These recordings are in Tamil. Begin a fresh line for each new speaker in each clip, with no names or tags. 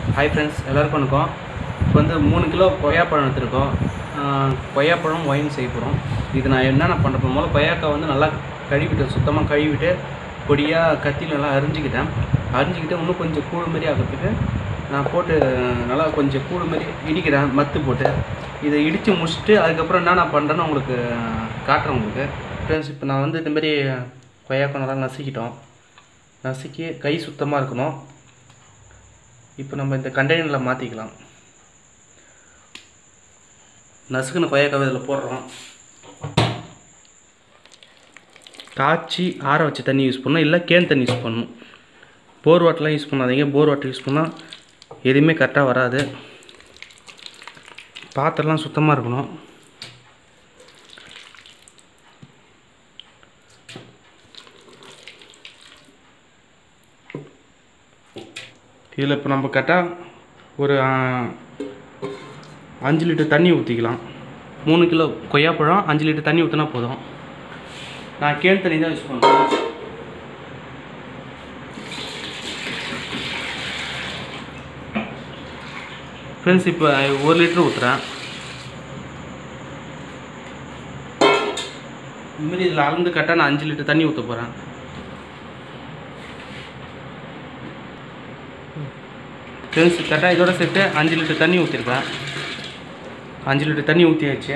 ஹாய் ஃப்ரெண்ட்ஸ் எல்லாருக்கும் வணக்கம் இப்போ வந்து மூணு கிலோ கொய்யாப்பழம் எடுத்திருக்கோம் ஆஹ் கொய்யாப்பழம் ஒயின் செய்ய போகிறோம் இது நான் என்னென்ன பண்ணுறேன் முதல்ல கொய்யாக்காய் வந்து நல்லா கழுவிட்டேன் சுத்தமாக கழுவிட்டு பொடியாக கத்தியில் நல்லா அரிஞ்சிக்கிட்டேன் அரிஞ்சிக்கிட்டு இன்னும் கொஞ்சம் கூழ் மாதிரி ஆகிறதுக்கு நான் போட்டு நல்லா கொஞ்சம் கூழ் மாதிரி இடிக்கிறேன் மத்து போட்டு இதை இடித்து முடிச்சுட்டு அதுக்கப்புறம் என்ன நான் பண்ணுறேன்னு உங்களுக்கு காட்டுறேன் உங்களுக்கு ஃப்ரெண்ட்ஸ் இப்போ நான் வந்து இந்த மாதிரி கொய்யாக்காய் நல்லா நசுக்கிட்டோம் நசுக்கி கை சுத்தமாக இருக்கணும் இப்போ நம்ம இந்த கண்டெய்னரில் மாற்றிக்கலாம் நசுக்குன கொய்யாக்காவை இதில் போடுறோம் காய்ச்சி ஆற வச்ச தண்ணி யூஸ் பண்ணணும் இல்லை கேன் தண்ணி யூஸ் பண்ணணும் போர் வாட்டர்லாம் யூஸ் பண்ணாதீங்க போர் வாட்டர் யூஸ் பண்ணால் எதுவுமே கரெக்டாக வராது பாத்திரம்லாம் சுத்தமாக இருக்கணும் இதில் இப்போ நம்ம கரெக்டாக ஒரு ஆ, அஞ்சு லிட்டர் தண்ணி ஊற்றிக்கலாம் மூணு கிலோ கொய்யாப்பழம் அஞ்சு லிட்டர் தண்ணி ஊற்றினா போதும் நான் கேன் தண்ணி தான் யூஸ் பண்ணுறேன் ஃப்ரெண்ட்ஸ் இப்போ ஒரு லிட்டர் ஊற்றுறேன் இதுமாரி இதில் அளந்து கரெக்டாக நான் அஞ்சு லிட்டர் தண்ணி ஊற்ற போகிறேன் ஃப்ரெண்ட்ஸ் கரெக்டாக இதோட சேர்த்து அஞ்சு லிட்டர் தண்ணி ஊற்றிருக்கேன் அஞ்சு லிட்டர் தண்ணி ஊற்றியாச்சு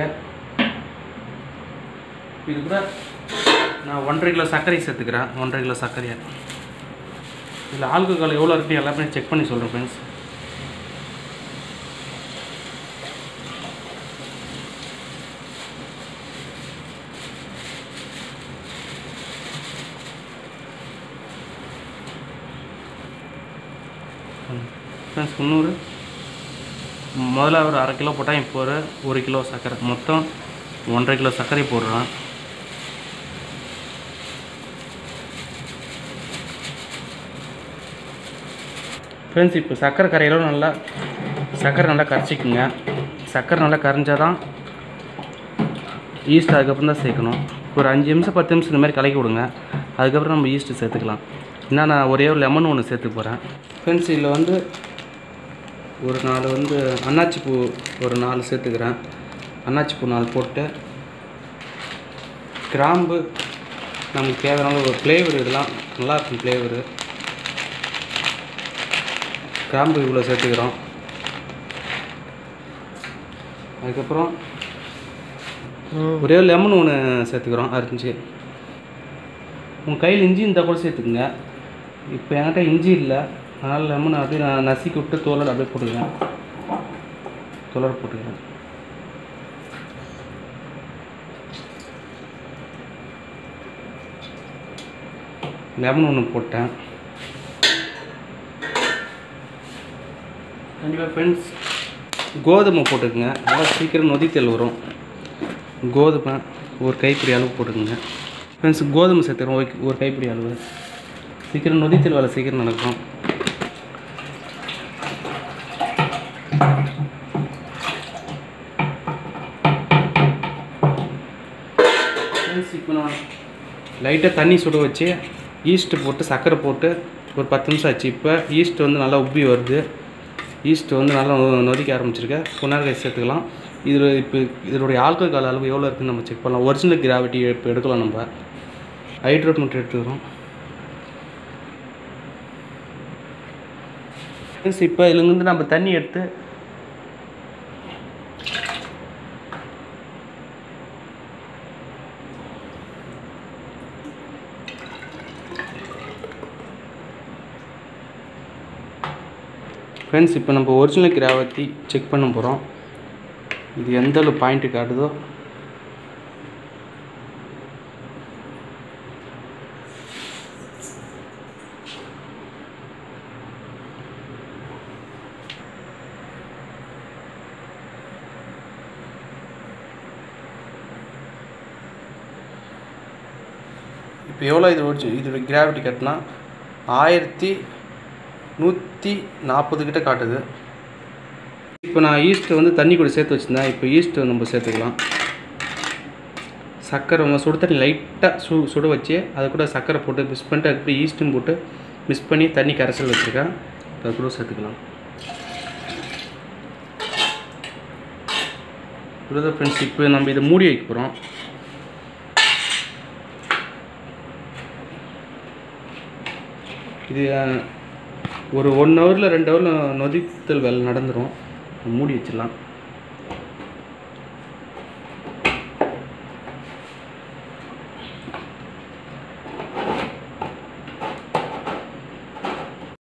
இது கூட நான் ஒன்றரை கிலோ சர்க்கரை சேர்த்துக்கிறேன் ஒன்றரை கிலோ சர்க்கரையை இதில் ஆல்கஹால் எவ்வளோ இருக்குன்னு எல்லாமே செக் பண்ணி சொல்கிறேன் ஃப்ரெண்ட்ஸ் ஃப்ரெண்ட்ஸ் முந்நூறு முதல்ல ஒரு அரை கிலோ போட்டால் இப்போ ஒரு ஒரு கிலோ சர்க்கரை மொத்தம் ஒன்றரை கிலோ சர்க்கரை போடுறேன் ஃப்ரெண்ட்ஸ் இப்போ சர்க்கரை கரையிலும் நல்லா சர்க்கரை நல்லா கரைச்சிக்குங்க சர்க்கரை நல்லா கரைஞ்சால் தான் ஈஸ்ட் அதுக்கப்புறம் தான் சேர்க்கணும் ஒரு அஞ்சு நிமிஷம் பத்து நிமிஷம் இந்த மாதிரி கலக்கி விடுங்க அதுக்கப்புறம் நம்ம ஈஸ்ட்டு சேர்த்துக்கலாம் என்ன நான் ஒரே ஒரு லெமன் ஒன்று சேர்த்துக்க போகிறேன் ஃப்ரெண்ட்ஸ் இதில் வந்து ஒரு நாலு வந்து அன்னாச்சி பூ ஒரு நாலு சேர்த்துக்கிறேன் அன்னாச்சி பூ நாலு போட்டு கிராம்பு நமக்கு தேவையான ஒரு ஃப்ளேவர் இதெல்லாம் நல்லா இருக்கும் ஃப்ளேவரு கிராம்பு இவ்வளோ சேர்த்துக்கிறோம் அதுக்கப்புறம் ஒரே ஒரு லெமன் ஒன்று சேர்த்துக்கிறோம் அரிஞ்சு உங்கள் கையில் இஞ்சி இருந்தால் கூட சேர்த்துக்குங்க இப்போ என்கிட்ட இஞ்சி இல்லை அதனால் லெமன் அப்படியே நான் நசுக்கி விட்டு தோலோட அப்படியே போட்டுக்கிறேன் தோலோட போட்டுக்கிறேன் லெமன் ஒன்று போட்டேன் கண்டிப்பாக ஃப்ரெண்ட்ஸ் கோதுமை போட்டுக்குங்க நல்லா சீக்கிரம் நொதித்தல் வரும் கோதுமை ஒரு கைப்பிடி அளவு போட்டுக்குங்க ஃப்ரெண்ட்ஸ் கோதுமை சேர்த்துக்கிறோம் ஒரு ஒரு கைப்பிடி அளவு சீக்கிரம் நொதித்தல் வேலை சீக்கிரம் நடக்கும் ஃப்ரெண்ட்ஸ் இப்போ நான் லைட்டாக தண்ணி சுட வச்சு ஈஸ்ட்டு போட்டு சர்க்கரை போட்டு ஒரு பத்து நிமிஷம் ஆச்சு இப்போ ஈஸ்ட் வந்து நல்லா உப்பி வருது ஈஸ்ட் வந்து நல்லா நொ- நொதிக்க ஆரம்பிச்சிருக்கேன் புனர்கை சேர்த்துக்கலாம் இதில் இப்போ இதனுடைய ஆல்கஹால் அளவு எவ்வளோ இருக்குன்னு நம்ம செக் பண்ணலாம் ஒரிஜினல் கிராவிட்டி இப்போ எடுக்கலாம் நம்ம ஹைட்ரோட் மட்டும் எடுத்துக்கிறோம் ஃப்ரெண்ட்ஸ் இப்போ இதுலேருந்து நம்ம தண்ணி எடுத்து ஃப்ரெண்ட்ஸ் இப்போ நம்ம ஒரிஜினல் கிராவத்தி செக் பண்ண போகிறோம் இது எந்த அளவு பாயிண்ட்டு காட்டுதோ இப்போ எவ்வளோ இது ஒரிஜி இதோட கிராவிட்டி கட்டினா ஆயிரத்தி நூற்றி நாற்பது கிட்ட காட்டுது இப்போ நான் ஈஸ்ட்டை வந்து தண்ணி கூட சேர்த்து வச்சுருந்தேன் இப்போ ஈஸ்ட்டு நம்ம சேர்த்துக்கலாம் சர்க்கரை நம்ம சுடு தண்ணி லைட்டாக சு சுட வச்சு அது கூட சர்க்கரை போட்டு மிக்ஸ் பண்ணிட்டு அதுக்கப்புறம் ஈஸ்ட்டும் போட்டு மிக்ஸ் பண்ணி தண்ணி கரைசல் வச்சுருக்கேன் அது கூட சேர்த்துக்கலாம் இவ்வளோதான் ஃப்ரெண்ட்ஸ் இப்போ நம்ம இதை மூடி வைக்க போகிறோம் இது அஹ், ஒரு ஒன் ஹவரில் ரெண்டு ஹவரில் நொதித்தல் வேலை நடந்துடும் மூடி வச்சிடலாம்